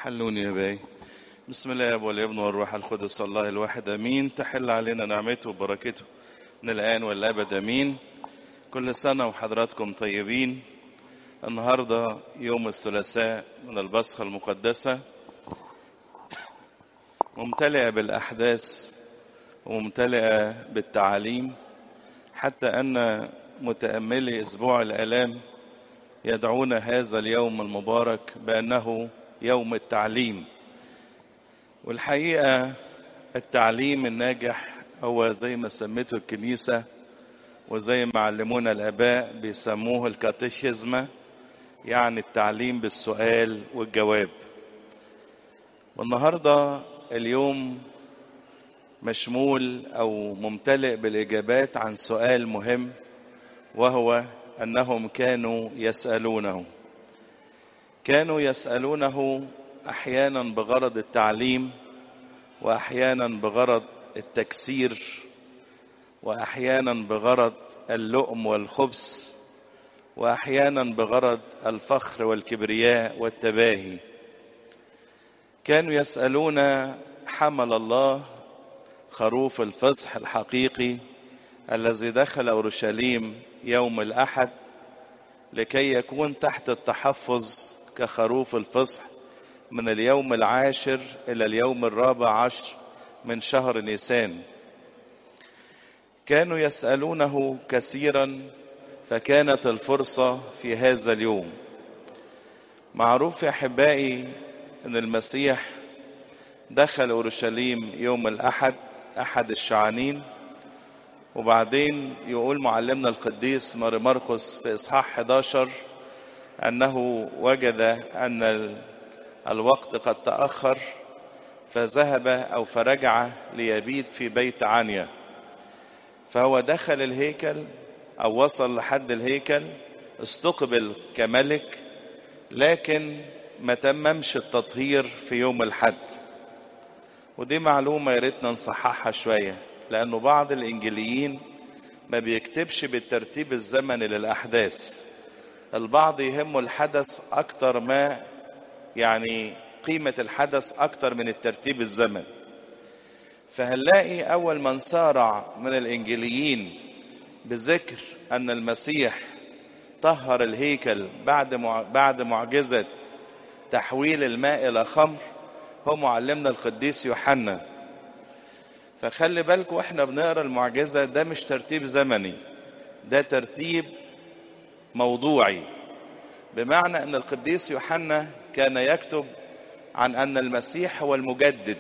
حلوني يا باي بسم الله والابن والروح القدس الله الواحد امين تحل علينا نعمته وبركته من الان والابد امين كل سنه وحضراتكم طيبين النهارده يوم الثلاثاء من البصخه المقدسه ممتلئه بالاحداث وممتلئه بالتعاليم حتى ان متاملي اسبوع الالام يدعون هذا اليوم المبارك بانه يوم التعليم والحقيقه التعليم الناجح هو زي ما سميته الكنيسه وزي ما علمونا الاباء بيسموه الكاتيشيزما يعني التعليم بالسؤال والجواب والنهارده اليوم مشمول او ممتلئ بالاجابات عن سؤال مهم وهو انهم كانوا يسالونه كانوا يسالونه احيانا بغرض التعليم واحيانا بغرض التكسير واحيانا بغرض اللؤم والخبث واحيانا بغرض الفخر والكبرياء والتباهي كانوا يسالون حمل الله خروف الفصح الحقيقي الذي دخل اورشليم يوم الاحد لكي يكون تحت التحفظ كخروف الفصح من اليوم العاشر الى اليوم الرابع عشر من شهر نيسان كانوا يسالونه كثيرا فكانت الفرصه في هذا اليوم معروف يا احبائي ان المسيح دخل اورشليم يوم الاحد احد الشعانين وبعدين يقول معلمنا القديس ماري مرقس في اصحاح 11 انه وجد ان الوقت قد تاخر فذهب او فرجع ليبيت في بيت عنيا فهو دخل الهيكل او وصل لحد الهيكل استقبل كملك لكن ما تممش التطهير في يوم الحد ودي معلومة يا ريتنا نصححها شوية لأنه بعض الإنجليين ما بيكتبش بالترتيب الزمني للأحداث البعض يهمه الحدث أكتر ما يعني قيمة الحدث أكتر من الترتيب الزمني فهنلاقي أول من سارع من الإنجليين بذكر أن المسيح طهر الهيكل بعد بعد معجزة تحويل الماء إلى خمر هو معلمنا القديس يوحنا فخلي بالكم واحنا بنقرا المعجزه ده مش ترتيب زمني ده ترتيب موضوعي بمعنى ان القديس يوحنا كان يكتب عن ان المسيح هو المجدد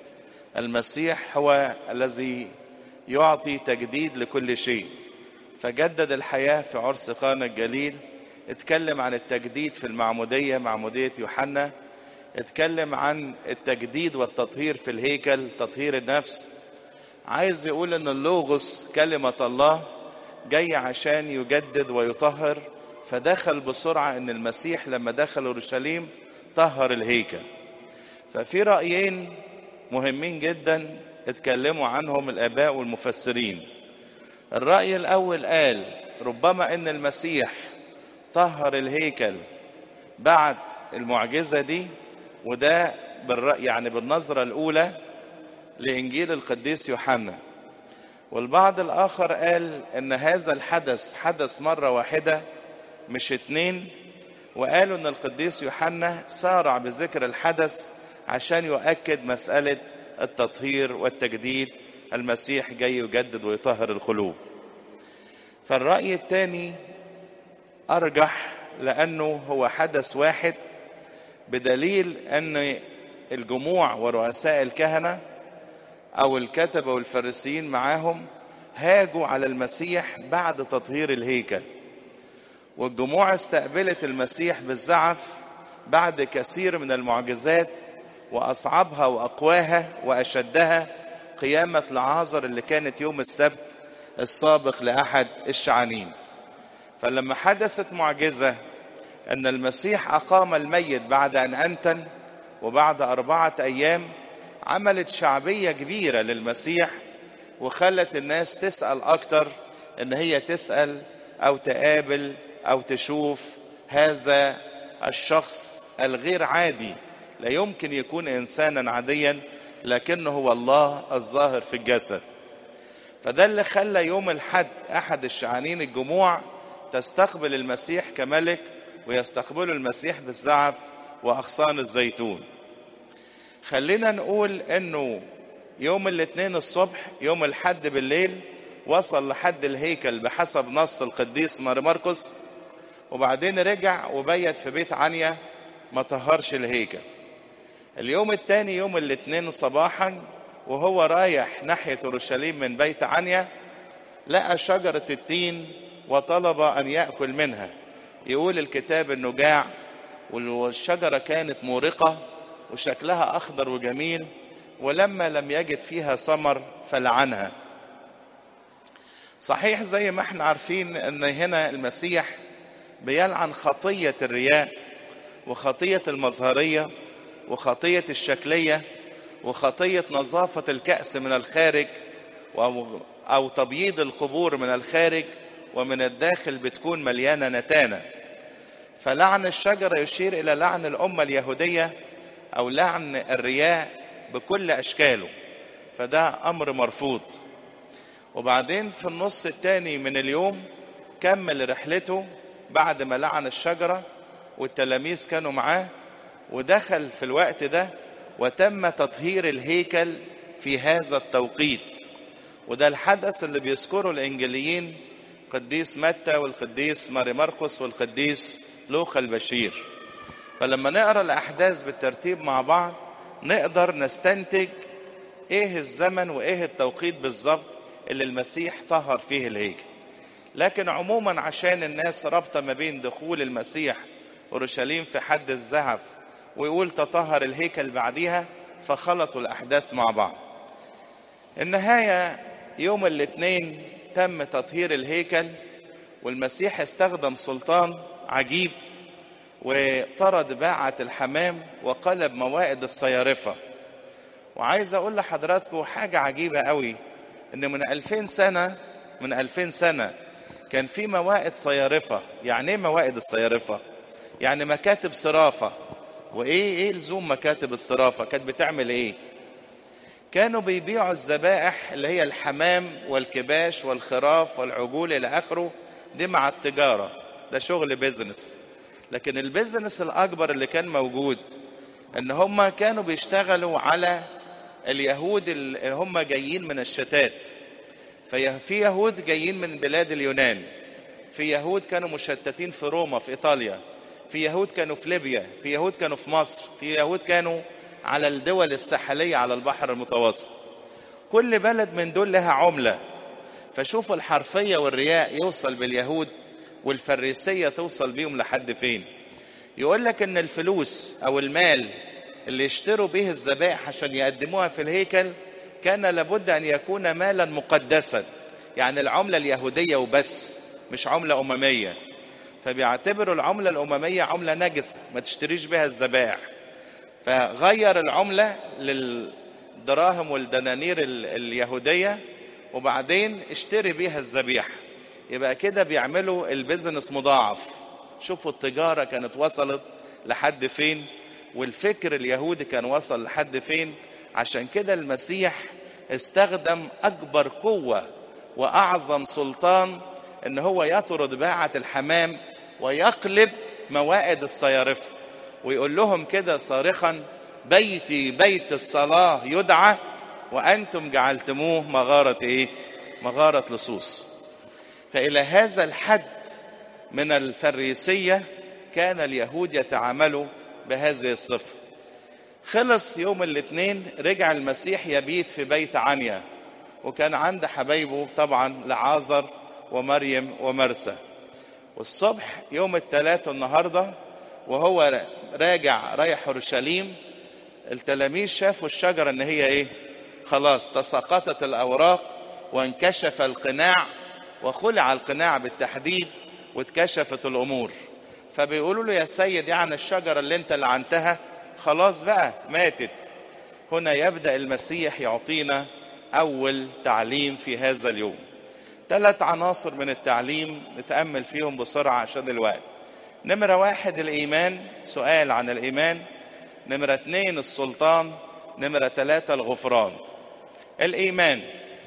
المسيح هو الذي يعطي تجديد لكل شيء فجدد الحياه في عرس قانا الجليل اتكلم عن التجديد في المعموديه معموديه يوحنا اتكلم عن التجديد والتطهير في الهيكل تطهير النفس عايز يقول ان اللوغوس كلمة الله جاي عشان يجدد ويطهر فدخل بسرعة ان المسيح لما دخل اورشليم طهر الهيكل ففي رأيين مهمين جدا اتكلموا عنهم الاباء والمفسرين الرأي الاول قال ربما ان المسيح طهر الهيكل بعد المعجزة دي وده بالرأي يعني بالنظرة الأولى لإنجيل القديس يوحنا والبعض الآخر قال إن هذا الحدث حدث مرة واحدة مش اتنين وقالوا إن القديس يوحنا سارع بذكر الحدث عشان يؤكد مسألة التطهير والتجديد المسيح جاي يجدد ويطهر القلوب فالرأي الثاني أرجح لأنه هو حدث واحد بدليل ان الجموع ورؤساء الكهنه او الكتبه والفريسيين معاهم هاجوا على المسيح بعد تطهير الهيكل والجموع استقبلت المسيح بالزعف بعد كثير من المعجزات واصعبها واقواها واشدها قيامه لعازر اللي كانت يوم السبت السابق لاحد الشعانين فلما حدثت معجزه أن المسيح أقام الميت بعد أن أنتن وبعد أربعة أيام عملت شعبية كبيرة للمسيح وخلت الناس تسأل أكتر إن هي تسأل أو تقابل أو تشوف هذا الشخص الغير عادي لا يمكن يكون إنسانا عاديا لكنه هو الله الظاهر في الجسد فده اللي خلى يوم الحد أحد الشعانين الجموع تستقبل المسيح كملك ويستقبلوا المسيح بالزعف وأغصان الزيتون خلينا نقول انه يوم الاثنين الصبح يوم الحد بالليل وصل لحد الهيكل بحسب نص القديس ماري مرقس وبعدين رجع وبيت في بيت عنيا ما طهرش الهيكل اليوم الثاني يوم الاثنين صباحا وهو رايح ناحية أورشليم من بيت عنيا لقى شجرة التين وطلب أن يأكل منها يقول الكتاب أنه جاع والشجرة كانت مورقة وشكلها أخضر وجميل ولما لم يجد فيها ثمر فلعنها صحيح زي ما احنا عارفين ان هنا المسيح بيلعن خطية الرياء وخطية المظهرية وخطية الشكلية وخطية نظافة الكأس من الخارج أو تبييض القبور من الخارج ومن الداخل بتكون مليانة نتانة فلعن الشجرة يشير إلى لعن الأمة اليهودية أو لعن الرياء بكل أشكاله فده أمر مرفوض وبعدين في النص الثاني من اليوم كمل رحلته بعد ما لعن الشجرة والتلاميذ كانوا معاه ودخل في الوقت ده وتم تطهير الهيكل في هذا التوقيت وده الحدث اللي بيذكره الإنجيليين قديس متى والقديس ماري مرقس والقديس لوقا البشير فلما نقرا الاحداث بالترتيب مع بعض نقدر نستنتج ايه الزمن وايه التوقيت بالظبط اللي المسيح طهر فيه الهيكل لكن عموما عشان الناس رابطه ما بين دخول المسيح اورشليم في حد الزعف ويقول تطهر الهيكل بعديها فخلطوا الاحداث مع بعض النهايه يوم الاثنين تم تطهير الهيكل والمسيح استخدم سلطان عجيب وطرد باعة الحمام وقلب موائد الصيارفة وعايز اقول لحضراتكم حاجة عجيبة قوي ان من ألفين سنة من ألفين سنة كان في موائد صيارفة يعني ايه موائد الصيارفة يعني مكاتب صرافة وايه ايه لزوم مكاتب الصرافة كانت بتعمل ايه كانوا بيبيعوا الذبائح اللي هي الحمام والكباش والخراف والعجول الى اخره دي مع التجارة ده شغل بيزنس لكن البيزنس الاكبر اللي كان موجود ان هم كانوا بيشتغلوا على اليهود اللي هم جايين من الشتات ففي يهود جايين من بلاد اليونان في يهود كانوا مشتتين في روما في ايطاليا في يهود كانوا في ليبيا في يهود كانوا في مصر في يهود كانوا على الدول الساحلية على البحر المتوسط كل بلد من دول لها عملة فشوف الحرفية والرياء يوصل باليهود والفريسية توصل بيهم لحد فين يقول لك ان الفلوس او المال اللي يشتروا به الذبائح عشان يقدموها في الهيكل كان لابد ان يكون مالا مقدسا يعني العملة اليهودية وبس مش عملة أممية فبيعتبروا العملة الأممية عملة نجسة ما تشتريش بها الذبائح فغير العملة للدراهم والدنانير اليهودية وبعدين اشتري بيها الذبيحة يبقى كده بيعملوا البيزنس مضاعف شوفوا التجارة كانت وصلت لحد فين والفكر اليهودي كان وصل لحد فين عشان كده المسيح استخدم أكبر قوة وأعظم سلطان إن هو يطرد باعة الحمام ويقلب موائد الصيارفة ويقول لهم كده صارخا بيتي بيت الصلاة يدعى وأنتم جعلتموه مغارة إيه؟ مغارة لصوص فإلى هذا الحد من الفريسية كان اليهود يتعاملوا بهذه الصفة خلص يوم الاثنين رجع المسيح يبيت في بيت عنيا وكان عند حبايبه طبعا لعازر ومريم ومرسى والصبح يوم الثلاث النهارده وهو راجع رايح اورشليم التلاميذ شافوا الشجره ان هي ايه خلاص تساقطت الاوراق وانكشف القناع وخلع القناع بالتحديد واتكشفت الامور فبيقولوا له يا سيد يعني الشجره اللي انت لعنتها خلاص بقى ماتت هنا يبدا المسيح يعطينا اول تعليم في هذا اليوم ثلاث عناصر من التعليم نتامل فيهم بسرعه عشان الوقت نمرة واحد الإيمان سؤال عن الإيمان نمرة اتنين السلطان نمرة تلاتة الغفران الإيمان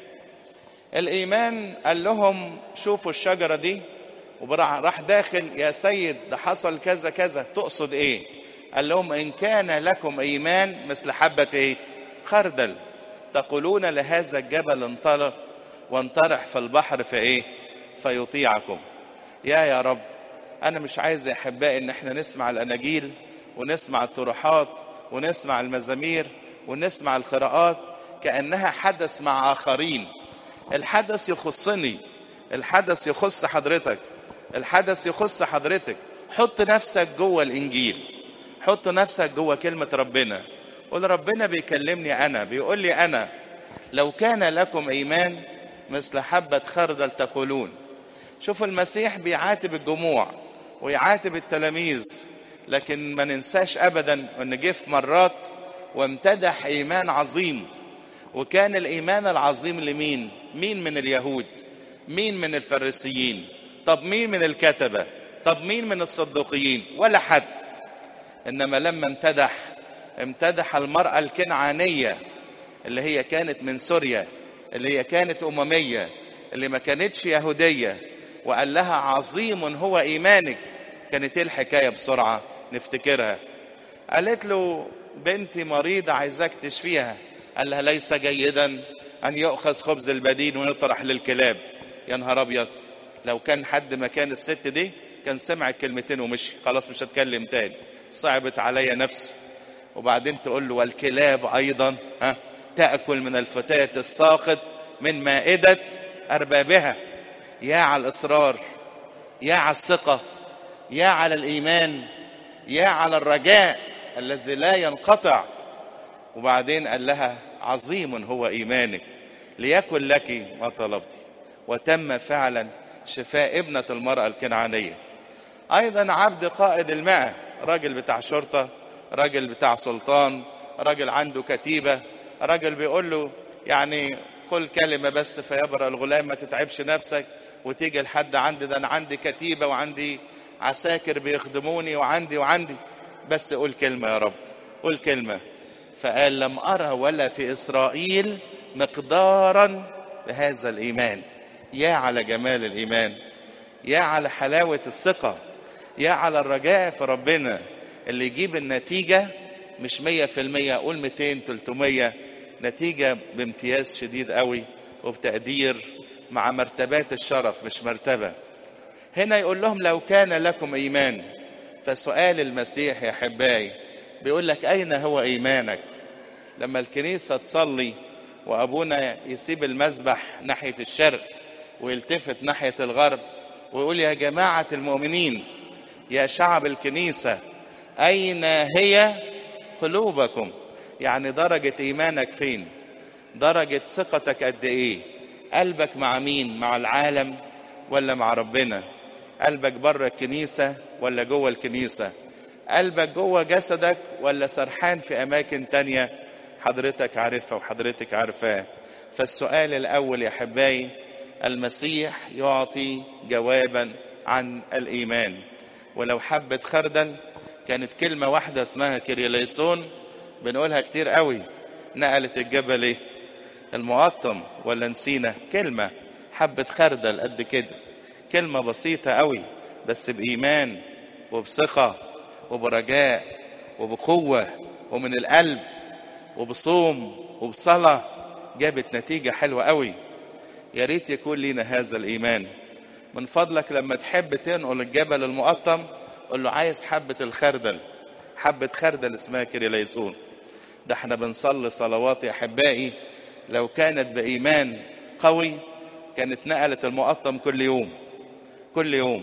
الإيمان قال لهم شوفوا الشجرة دي وراح داخل يا سيد ده حصل كذا كذا تقصد ايه قال لهم ان كان لكم ايمان مثل حبة ايه خردل تقولون لهذا الجبل انطلق وانطرح في البحر في ايه فيطيعكم يا يا رب انا مش عايز يا احبائي ان احنا نسمع الاناجيل ونسمع الطروحات ونسمع المزامير ونسمع القراءات كانها حدث مع اخرين الحدث يخصني الحدث يخص حضرتك الحدث يخص حضرتك حط نفسك جوه الانجيل حط نفسك جوه كلمه ربنا قول ربنا بيكلمني انا بيقول لي انا لو كان لكم ايمان مثل حبه خردل تقولون شوفوا المسيح بيعاتب الجموع ويعاتب التلاميذ لكن ما ننساش ابدا ان جه في مرات وامتدح ايمان عظيم وكان الايمان العظيم لمين مين من اليهود مين من الفريسيين طب مين من الكتبه طب مين من الصدوقيين ولا حد انما لما امتدح امتدح المراه الكنعانيه اللي هي كانت من سوريا اللي هي كانت امميه اللي ما كانتش يهوديه وقال لها عظيم هو ايمانك كانت ايه الحكايه بسرعه نفتكرها قالت له بنتي مريضه عايزاك تشفيها قال لها ليس جيدا ان يؤخذ خبز البدين ويطرح للكلاب يا نهار ابيض لو كان حد مكان الست دي كان سمع الكلمتين ومشي خلاص مش هتكلم تاني صعبت عليا نفسي وبعدين تقول له والكلاب ايضا ها تاكل من الفتاه الساقط من مائده اربابها يا على الاصرار يا على الثقه يا على الايمان يا على الرجاء الذي لا ينقطع وبعدين قال لها عظيم هو ايمانك ليكن لك ما طلبت وتم فعلا شفاء ابنه المراه الكنعانيه ايضا عبد قائد الماء راجل بتاع شرطه راجل بتاع سلطان راجل عنده كتيبه راجل بيقول له يعني قل كلمه بس فيبرأ الغلام ما تتعبش نفسك وتيجي لحد عندي ده انا عندي كتيبه وعندي عساكر بيخدموني وعندي وعندي بس قول كلمه يا رب قول كلمه فقال لم ارى ولا في اسرائيل مقدارا بهذا الايمان يا على جمال الايمان يا على حلاوه الثقه يا على الرجاء في ربنا اللي يجيب النتيجه مش مية في المية أقول 200 300 نتيجة بامتياز شديد قوي وبتقدير مع مرتبات الشرف مش مرتبة هنا يقول لهم لو كان لكم إيمان فسؤال المسيح يا حباي بيقول لك أين هو إيمانك لما الكنيسة تصلي وأبونا يسيب المسبح ناحية الشرق ويلتفت ناحية الغرب ويقول يا جماعة المؤمنين يا شعب الكنيسة أين هي قلوبكم يعني درجة إيمانك فين درجة ثقتك قد إيه قلبك مع مين مع العالم ولا مع ربنا قلبك بره الكنيسة ولا جوه الكنيسة قلبك جوه جسدك ولا سرحان في أماكن تانية حضرتك عارفها وحضرتك عارفاه فالسؤال الأول يا حباي المسيح يعطي جوابا عن الإيمان ولو حبة خردل كانت كلمة واحدة اسمها كيريليسون بنقولها كتير قوي نقلت الجبل ايه المقطم ولا نسينا كلمة حبة خردل قد كده كلمة بسيطة قوي بس بإيمان وبثقة وبرجاء وبقوة ومن القلب وبصوم وبصلاة جابت نتيجة حلوة قوي يا ريت يكون لنا هذا الإيمان من فضلك لما تحب تنقل الجبل المقطم قول له عايز حبة الخردل حبة خردل اسمها كريليسون ده احنا بنصلي صلوات يا أحبائي لو كانت بإيمان قوي كانت نقلت المقطم كل يوم كل يوم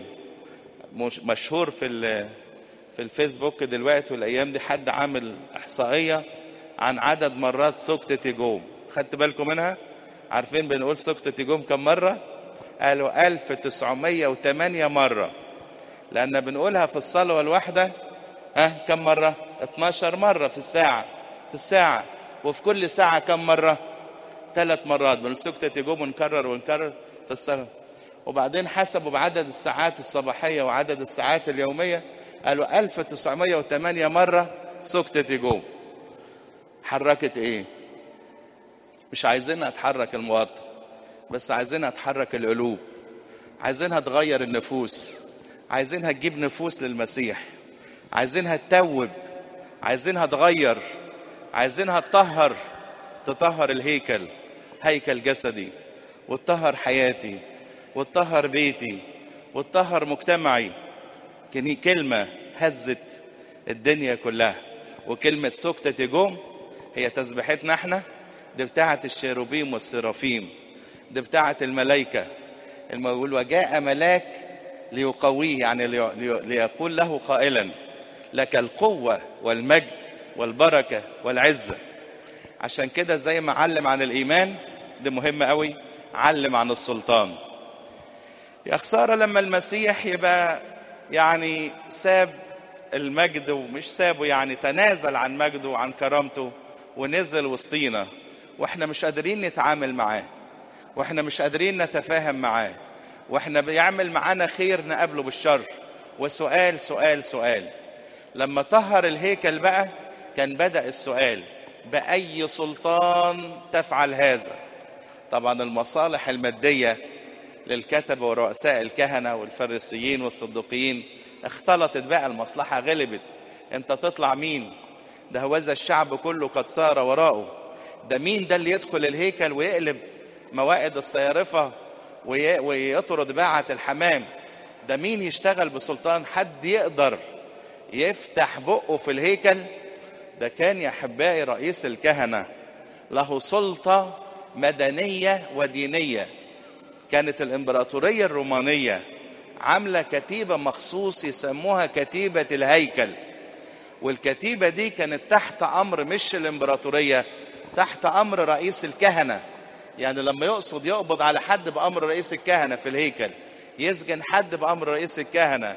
مشهور في في الفيسبوك دلوقتي والايام دي حد عامل احصائيه عن عدد مرات سكتة تيجوم خدت بالكم منها عارفين بنقول سكتة تيجوم كم مرة قالوا 1908 مرة لأن بنقولها في الصلوة الواحدة ها كم مرة 12 مرة في الساعة في الساعة وفي كل ساعة كم مرة ثلاث مرات بنقول سكتة تيجوم ونكرر ونكرر في الصلاة وبعدين حسبوا بعدد الساعات الصباحية وعدد الساعات اليومية قالوا 1908 مرة سكتت جوه حركت ايه مش عايزينها تحرك المواطن بس عايزينها تحرك القلوب عايزينها تغير النفوس عايزينها تجيب نفوس للمسيح عايزينها تتوب عايزينها تغير عايزينها تطهر تطهر الهيكل هيكل جسدي وتطهر حياتي وتطهر بيتي وتطهر مجتمعي كلمة هزت الدنيا كلها وكلمة سكتة جوم هي تسبيحتنا احنا دي بتاعة الشيروبيم والسرافيم دي بتاعة الملائكة المقول وجاء ملاك ليقويه يعني ليقول له قائلا لك القوة والمجد والبركة والعزة عشان كده زي ما علم عن الإيمان دي مهمة قوي علم عن السلطان يا خسارة لما المسيح يبقى يعني ساب المجد ومش سابه يعني تنازل عن مجده وعن كرامته ونزل وسطينا واحنا مش قادرين نتعامل معاه واحنا مش قادرين نتفاهم معاه واحنا بيعمل معانا خير نقابله بالشر وسؤال سؤال سؤال لما طهر الهيكل بقى كان بدأ السؤال بأي سلطان تفعل هذا طبعا المصالح المادية للكتبة ورؤساء الكهنة والفريسيين والصديقيين اختلطت بقى المصلحة غلبت انت تطلع مين ده هوذا الشعب كله قد سار وراءه ده مين ده اللي يدخل الهيكل ويقلب موائد الصيارفة ويطرد باعة الحمام ده مين يشتغل بسلطان حد يقدر يفتح بقه في الهيكل ده كان يا احبائي رئيس الكهنه له سلطه مدنيه ودينيه كانت الامبراطوريه الرومانيه عامله كتيبه مخصوص يسموها كتيبه الهيكل والكتيبه دي كانت تحت امر مش الامبراطوريه تحت امر رئيس الكهنه يعني لما يقصد يقبض على حد بامر رئيس الكهنه في الهيكل يسجن حد بامر رئيس الكهنه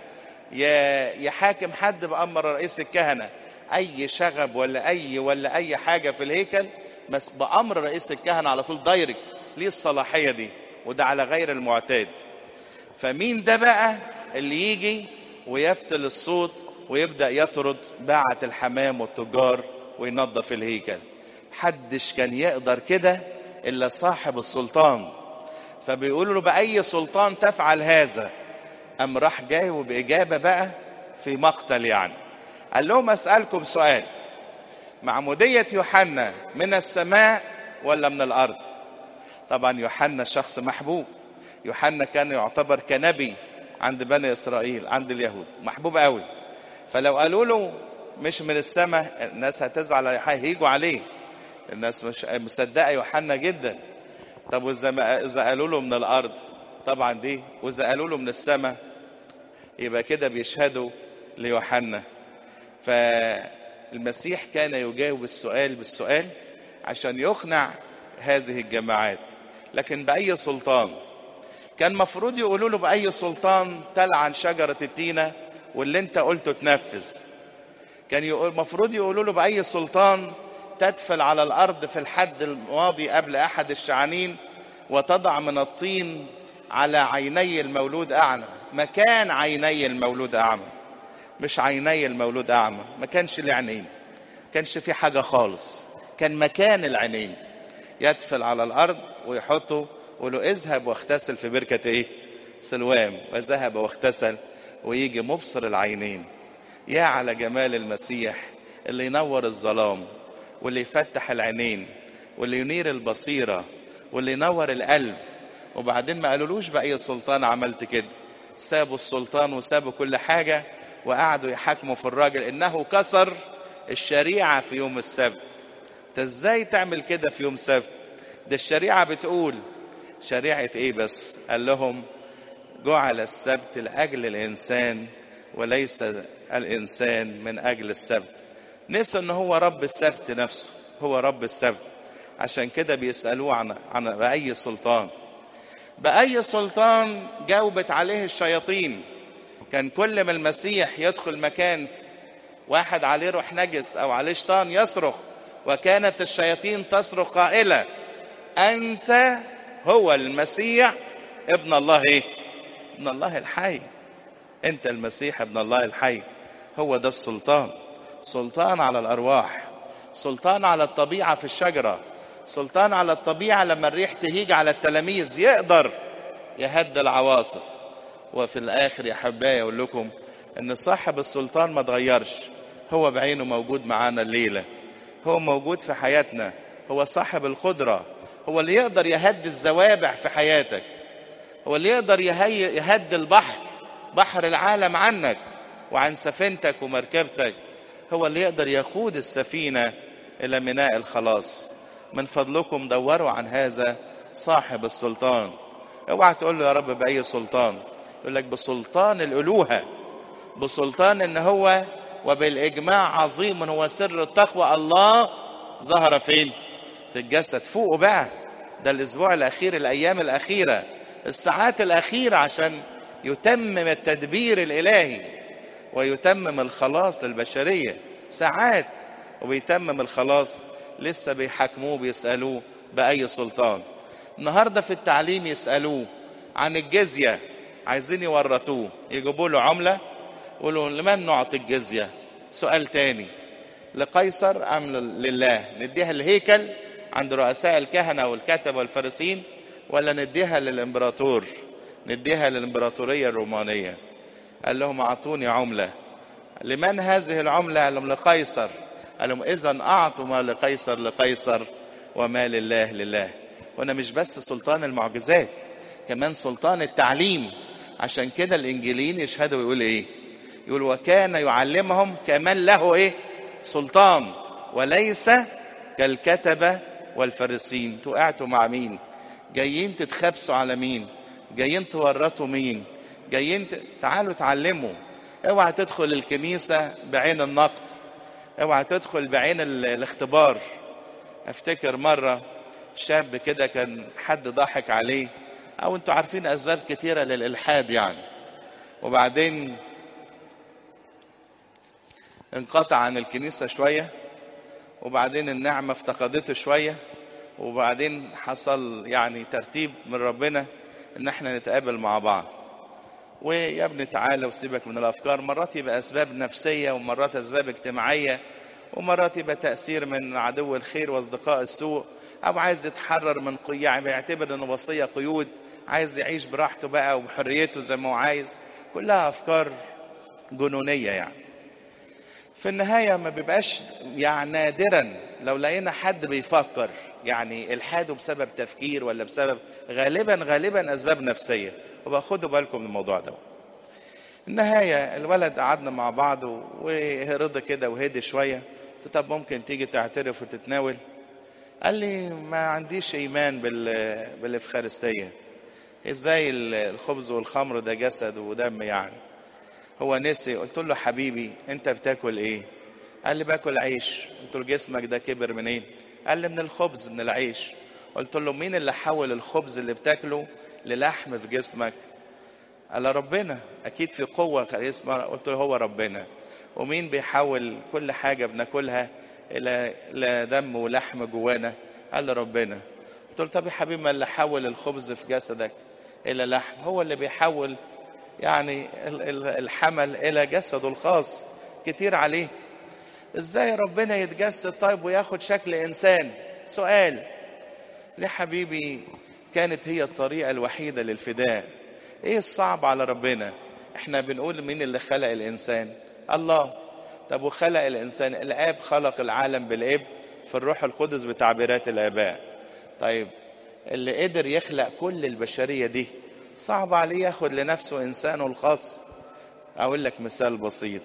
يحاكم حد بامر رئيس الكهنه اي شغب ولا اي ولا اي حاجه في الهيكل بس بامر رئيس الكهنه على طول دايركت ليه الصلاحيه دي وده على غير المعتاد فمين ده بقى اللي يجي ويفتل الصوت ويبدا يطرد باعة الحمام والتجار وينظف الهيكل حدش كان يقدر كده الا صاحب السلطان فبيقولوا له باي سلطان تفعل هذا قام راح جاوب اجابه بقى في مقتل يعني قال لهم اسالكم سؤال معموديه يوحنا من السماء ولا من الارض طبعا يوحنا شخص محبوب يوحنا كان يعتبر كنبي عند بني اسرائيل عند اليهود محبوب قوي فلو قالوا له مش من السماء الناس هتزعل هيجوا عليه الناس مش مصدقه يوحنا جدا طب واذا اذا قالوا له من الارض طبعا دي واذا قالوا له من السماء يبقى كده بيشهدوا ليوحنا فالمسيح كان يجاوب السؤال بالسؤال عشان يقنع هذه الجماعات لكن بأي سلطان كان مفروض يقولوا له بأي سلطان تلعن شجرة التينة واللي انت قلته تنفذ كان المفروض يقولوا له بأي سلطان تدفل على الأرض في الحد الماضي قبل أحد الشعانين وتضع من الطين على عيني المولود أعمى مكان عيني المولود أعمى مش عيني المولود أعمى ما كانش له عينين كانش في حاجة خالص كان مكان العينين يدفل على الأرض ويحطه وله اذهب واغتسل في بركة ايه سلوام وذهب واغتسل ويجي مبصر العينين يا على جمال المسيح اللي ينور الظلام واللي يفتح العينين واللي ينير البصيرة واللي ينور القلب وبعدين ما قالولوش بأي سلطان عملت كده سابوا السلطان وسابوا كل حاجة وقعدوا يحاكموا في الراجل إنه كسر الشريعة في يوم السبت انت ازاي تعمل كده في يوم سبت ده الشريعة بتقول شريعة ايه بس قال لهم جعل السبت لأجل الإنسان وليس الإنسان من أجل السبت نسى ان هو رب السبت نفسه هو رب السبت عشان كده بيسألوه عن, عن بأي سلطان بأي سلطان جاوبت عليه الشياطين كان كل ما المسيح يدخل مكان واحد عليه روح نجس أو عليه شيطان يصرخ وكانت الشياطين تصرخ قائلة أنت هو المسيح ابن الله إيه؟ ابن الله الحي أنت المسيح ابن الله الحي هو ده السلطان سلطان على الأرواح سلطان على الطبيعة في الشجرة سلطان على الطبيعة لما الريح تهيج على التلاميذ يقدر يهدى العواصف وفي الآخر يا حبايا أقول لكم إن صاحب السلطان ما اتغيرش هو بعينه موجود معانا الليلة هو موجود في حياتنا هو صاحب القدرة هو اللي يقدر يهدي الزوابع في حياتك هو اللي يقدر يهي يهدي البحر بحر العالم عنك وعن سفينتك ومركبتك هو اللي يقدر يقود السفينة إلى ميناء الخلاص من فضلكم دوروا عن هذا صاحب السلطان اوعى تقول له يا رب بأي سلطان يقول لك بسلطان الألوهة بسلطان ان هو وبالإجماع عظيم هو سر التقوى الله ظهر فين في الجسد فوقه بقى ده الأسبوع الأخير الأيام الأخيرة الساعات الأخيرة عشان يتمم التدبير الإلهي ويتمم الخلاص للبشرية ساعات وبيتمم الخلاص لسه بيحاكموه بيسألوه بأي سلطان النهاردة في التعليم يسألوه عن الجزية عايزين يورطوه يجيبوا له عملة يقولوا لمن نعطي الجزية سؤال تاني لقيصر أم لله نديها الهيكل عند رؤساء الكهنة والكتبة والفارسين ولا نديها للإمبراطور نديها للإمبراطورية الرومانية قال لهم أعطوني عملة لمن هذه العملة قال لهم لقيصر قال لهم إذا أعطوا ما لقيصر لقيصر وما لله لله وأنا مش بس سلطان المعجزات كمان سلطان التعليم عشان كده الإنجيليين يشهدوا ويقول إيه يقول وكان يعلمهم كمان له إيه سلطان وليس كالكتبة والفريسين انتوا قعدتوا مع مين جايين تتخبسوا على مين جايين تورطوا مين جايين ت... تعالوا تعلموا اوعى تدخل الكنيسة بعين النقد اوعى تدخل بعين ال... الاختبار افتكر مرة شاب كده كان حد ضحك عليه او انتوا عارفين اسباب كتيرة للالحاد يعني وبعدين انقطع عن الكنيسة شوية وبعدين النعمة افتقدته شوية وبعدين حصل يعني ترتيب من ربنا ان احنا نتقابل مع بعض ويا ابني تعالى وسيبك من الافكار مرات يبقى اسباب نفسيه ومرات اسباب اجتماعيه ومرات يبقى تاثير من عدو الخير واصدقاء السوء او عايز يتحرر من قيود يعني بيعتبر ان وصيه قيود عايز يعيش براحته بقى وبحريته زي ما هو عايز كلها افكار جنونيه يعني في النهايه ما بيبقاش يعني نادرا لو لقينا حد بيفكر يعني الحاده بسبب تفكير ولا بسبب غالبا غالبا اسباب نفسيه وباخدوا بالكم من الموضوع ده النهاية الولد قعدنا مع بعض ورضى كده وهدي شوية قلت طب ممكن تيجي تعترف وتتناول قال لي ما عنديش إيمان بال... بالإفخارستية إزاي الخبز والخمر ده جسد ودم يعني هو نسي قلت له حبيبي أنت بتاكل إيه قال لي باكل عيش قلت له جسمك ده كبر منين قال لي من الخبز من العيش قلت له مين اللي حول الخبز اللي بتاكله للحم في جسمك قال ربنا اكيد في قوه اسمها قلت له هو ربنا ومين بيحول كل حاجه بناكلها الى الى دم ولحم جوانا قال ربنا قلت له طب يا حبيبي ما اللي حول الخبز في جسدك الى لحم هو اللي بيحول يعني الحمل الى جسده الخاص كتير عليه ازاي ربنا يتجسد طيب وياخد شكل انسان سؤال ليه حبيبي كانت هي الطريقة الوحيدة للفداء ايه الصعب على ربنا احنا بنقول مين اللي خلق الانسان الله طب وخلق الانسان الاب خلق العالم بالاب في الروح القدس بتعبيرات الاباء طيب اللي قدر يخلق كل البشرية دي صعب عليه ياخد لنفسه انسانه الخاص اقول لك مثال بسيط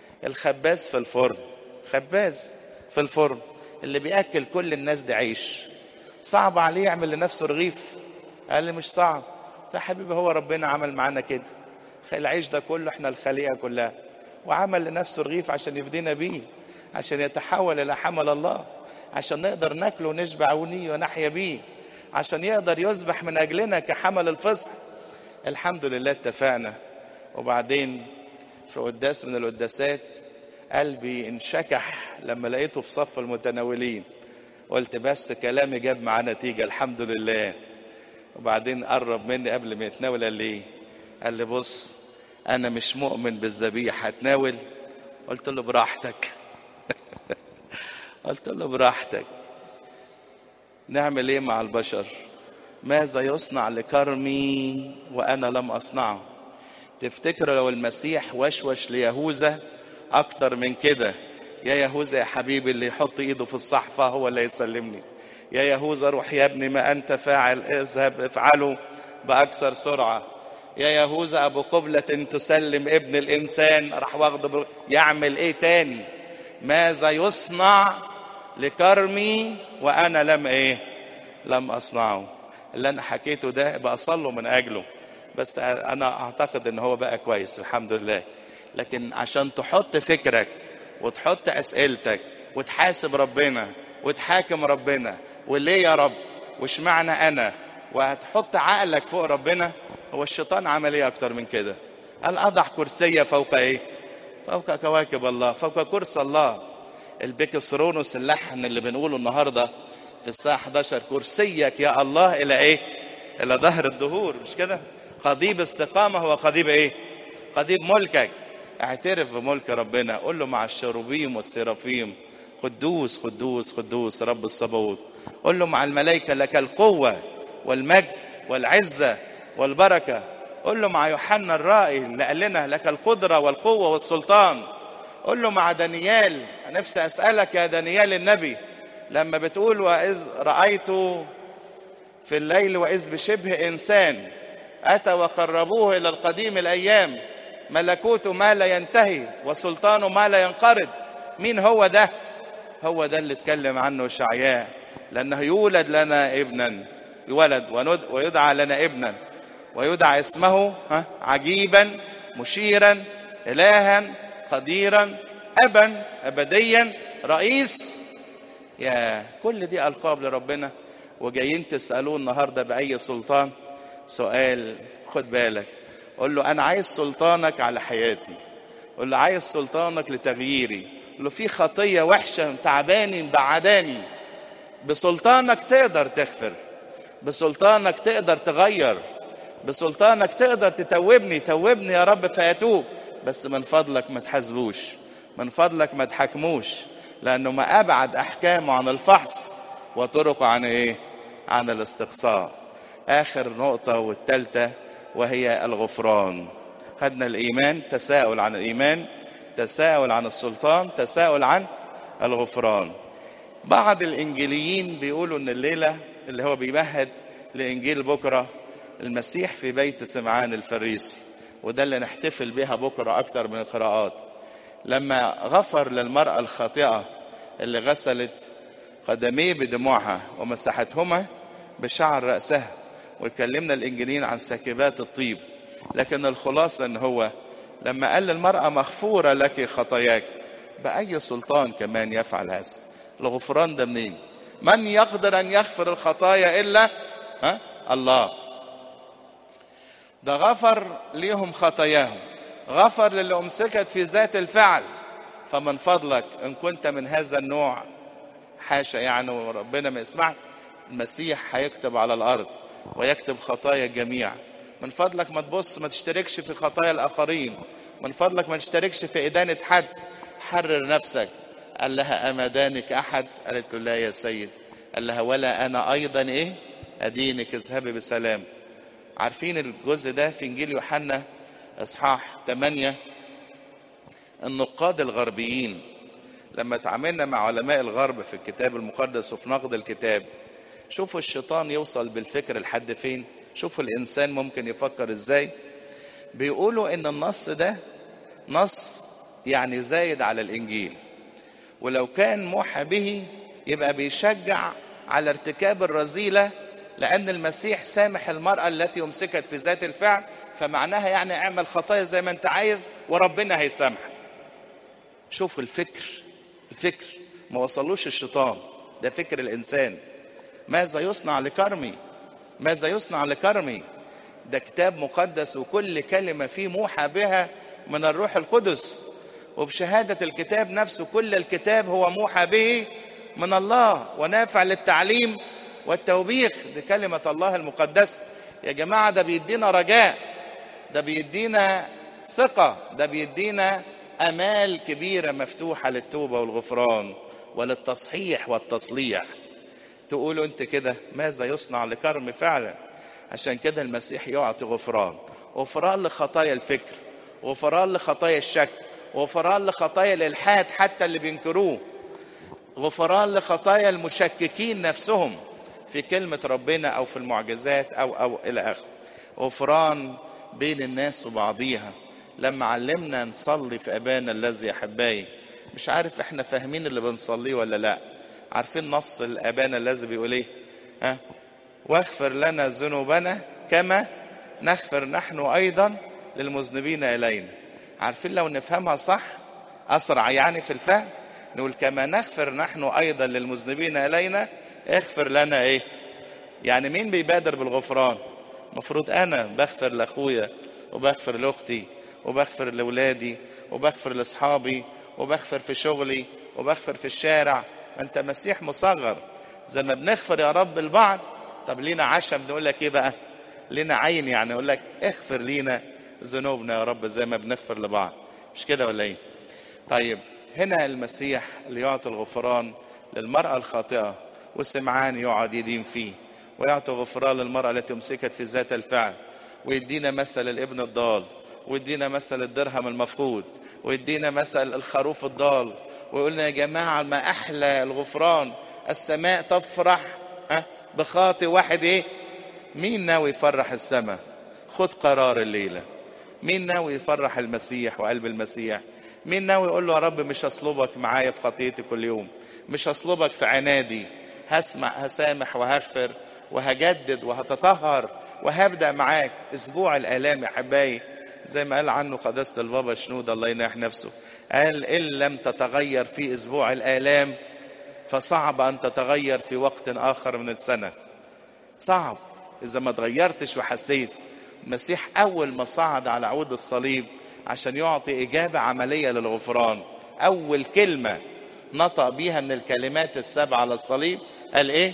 الخباز في الفرن خباز في الفرن اللي بياكل كل الناس دي عيش صعب عليه يعمل لنفسه رغيف قال لي مش صعب يا حبيبي هو ربنا عمل معانا كده العيش ده كله احنا الخليقه كلها وعمل لنفسه رغيف عشان يفدينا بيه عشان يتحول الى حمل الله عشان نقدر ناكله ونشبع وني ونحيا بيه عشان يقدر يذبح من اجلنا كحمل الفصح الحمد لله اتفقنا وبعدين في قداس من القداسات قلبي انشكح لما لقيته في صف المتناولين قلت بس كلامي جاب معاه نتيجه الحمد لله وبعدين قرب مني قبل ما يتناول قال لي قال لي بص انا مش مؤمن بالذبيحه هتناول قلت له براحتك قلت له براحتك نعمل ايه مع البشر ماذا يصنع لكرمي وانا لم اصنعه تفتكروا لو المسيح وشوش ليهوذا اكتر من كده يا يهوذا يا حبيبي اللي يحط ايده في الصحفه هو اللي يسلمني يا يهوذا روح يا ابني ما انت فاعل اذهب افعله باكثر سرعه يا يهوذا ابو قبلة تسلم ابن الانسان راح واخده بر... يعمل ايه تاني ماذا يصنع لكرمي وانا لم ايه لم اصنعه اللي انا حكيته ده بصله من اجله بس انا اعتقد ان هو بقى كويس الحمد لله لكن عشان تحط فكرك وتحط اسئلتك وتحاسب ربنا وتحاكم ربنا وليه يا رب وش معنى انا وهتحط عقلك فوق ربنا هو الشيطان عمل ايه اكتر من كده قال اضع كرسي فوق ايه فوق كواكب الله فوق كرسي الله البيكسرونوس اللحن اللي بنقوله النهارده في الساعه 11 كرسيك يا الله الى ايه الى ظهر الدهور مش كده قضيب استقامه هو قضيب ايه قضيب ملكك اعترف بملك ربنا قول له مع الشروبيم والسرافيم قدوس قدوس قدوس رب الصبوت قول له مع الملائكه لك القوه والمجد والعزه والبركه قول له مع يوحنا الرائي اللي قال لنا لك القدره والقوه والسلطان قول له مع دانيال نفسي اسالك يا دانيال النبي لما بتقول واذ رايت في الليل واذ بشبه انسان اتى وقربوه الى القديم الايام ملكوته ما لا ينتهي وسلطانه ما لا ينقرض مين هو ده هو ده اللي اتكلم عنه شعياء لانه يولد لنا ابنا يولد ويدعى لنا ابنا ويدعى اسمه عجيبا مشيرا الها قديرا ابا ابديا رئيس يا كل دي القاب لربنا وجايين تسالوه النهارده باي سلطان سؤال خد بالك قول له انا عايز سلطانك على حياتي قول له عايز سلطانك لتغييري قول له في خطيه وحشه تعباني مبعداني بسلطانك تقدر تغفر بسلطانك تقدر تغير بسلطانك تقدر تتوبني توبني يا رب فيتوب بس من فضلك ما تحاسبوش من فضلك ما تحكموش لانه ما ابعد احكامه عن الفحص وطرقه عن ايه عن الاستقصاء اخر نقطه والثالثه وهي الغفران خدنا الايمان تساؤل عن الايمان تساؤل عن السلطان تساؤل عن الغفران بعض الانجيليين بيقولوا ان الليله اللي هو بيمهد لانجيل بكره المسيح في بيت سمعان الفريسي وده اللي نحتفل بها بكره اكتر من القراءات لما غفر للمراه الخاطئه اللي غسلت قدميه بدموعها ومسحتهما بشعر راسها واتكلمنا الانجيليين عن سكبات الطيب لكن الخلاصه ان هو لما قال للمراه مغفوره لك خطاياك باي سلطان كمان يفعل هذا الغفران ده منين من يقدر ان يغفر الخطايا الا ها الله ده غفر ليهم خطاياهم غفر للي امسكت في ذات الفعل فمن فضلك ان كنت من هذا النوع حاشا يعني وربنا ما يسمعك المسيح هيكتب على الارض ويكتب خطايا الجميع من فضلك ما تبص ما تشتركش في خطايا الاخرين من فضلك ما تشتركش في ادانه حد حرر نفسك قال لها اما دانك احد قالت له لا يا سيد قال لها ولا انا ايضا ايه ادينك اذهبي بسلام عارفين الجزء ده في انجيل يوحنا اصحاح 8 النقاد الغربيين لما تعاملنا مع علماء الغرب في الكتاب المقدس وفي نقد الكتاب شوفوا الشيطان يوصل بالفكر لحد فين شوفوا الانسان ممكن يفكر ازاي بيقولوا ان النص ده نص يعني زايد على الانجيل ولو كان موحى به يبقى بيشجع على ارتكاب الرذيله لان المسيح سامح المراه التي امسكت في ذات الفعل فمعناها يعني اعمل خطايا زي ما انت عايز وربنا هيسامحك شوفوا الفكر الفكر ما وصلوش الشيطان ده فكر الانسان ماذا يصنع لكرمي ماذا يصنع لكرمي ده كتاب مقدس وكل كلمة فيه موحى بها من الروح القدس وبشهادة الكتاب نفسه كل الكتاب هو موحى به من الله ونافع للتعليم والتوبيخ دي كلمة الله المقدسة يا جماعة ده بيدينا رجاء ده بيدينا ثقة ده بيدينا أمال كبيرة مفتوحة للتوبة والغفران وللتصحيح والتصليح تقولوا انت كده ماذا يصنع لكرم فعلا عشان كده المسيح يعطي غفران غفران لخطايا الفكر غفران لخطايا الشك غفران لخطايا الالحاد حتى اللي بينكروه غفران لخطايا المشككين نفسهم في كلمة ربنا أو في المعجزات أو أو إلى آخره غفران بين الناس وبعضيها لما علمنا نصلي في أبانا الذي أحبائي مش عارف احنا فاهمين اللي بنصليه ولا لا عارفين نص الأبانا الذي بيقول ايه ها واغفر لنا ذنوبنا كما نغفر نحن أيضا للمذنبين إلينا عارفين لو نفهمها صح أسرع يعني في الفهم نقول كما نغفر نحن أيضا للمذنبين إلينا اغفر لنا إيه يعني مين بيبادر بالغفران المفروض أنا بغفر لأخويا وبغفر لأختي وبغفر لأولادي وبغفر لأصحابي وبغفر في شغلي وبغفر في الشارع أنت مسيح مصغر زي ما بنغفر يا رب البعض طب لينا عشم نقول لك إيه بقى لينا عين يعني يقول لك اغفر لينا ذنوبنا يا رب زي ما بنغفر لبعض مش كده ولا ايه طيب هنا المسيح اللي يعطي الغفران للمرأة الخاطئة وسمعان يقعد يدين فيه ويعطي غفران للمرأة التي أمسكت في ذات الفعل ويدينا مثل الابن الضال ويدينا مثل الدرهم المفقود ويدينا مثل الخروف الضال ويقول لنا يا جماعة ما أحلى الغفران السماء تفرح بخاطئ واحد إيه مين ناوي يفرح السماء خد قرار الليلة مين ناوي يفرح المسيح وقلب المسيح مين ناوي يقول له يا رب مش هصلبك معايا في خطيتي كل يوم مش هصلبك في عنادي هسمع هسامح وهغفر وهجدد وهتطهر وهبدا معاك اسبوع الالام يا حبايبي زي ما قال عنه قداسه البابا شنود الله يناح نفسه قال ان لم تتغير في اسبوع الالام فصعب ان تتغير في وقت اخر من السنه صعب اذا ما تغيرتش وحسيت المسيح اول ما صعد على عود الصليب عشان يعطي اجابه عمليه للغفران اول كلمه نطق بيها من الكلمات السبعه على الصليب قال ايه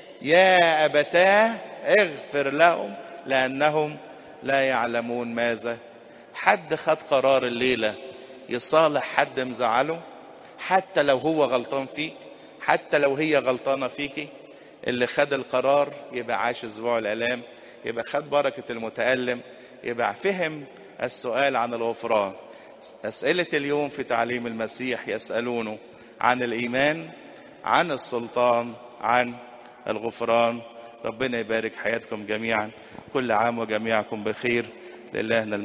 يا ابتاه اغفر لهم لانهم لا يعلمون ماذا حد خد قرار الليله يصالح حد مزعله حتى لو هو غلطان فيك حتى لو هي غلطانه فيكي اللي خد القرار يبقى عاش اسبوع الالام يبقى خد بركه المتالم يبقى فهم السؤال عن الغفران اسئله اليوم في تعليم المسيح يسالونه عن الايمان عن السلطان عن الغفران ربنا يبارك حياتكم جميعا كل عام وجميعكم بخير لله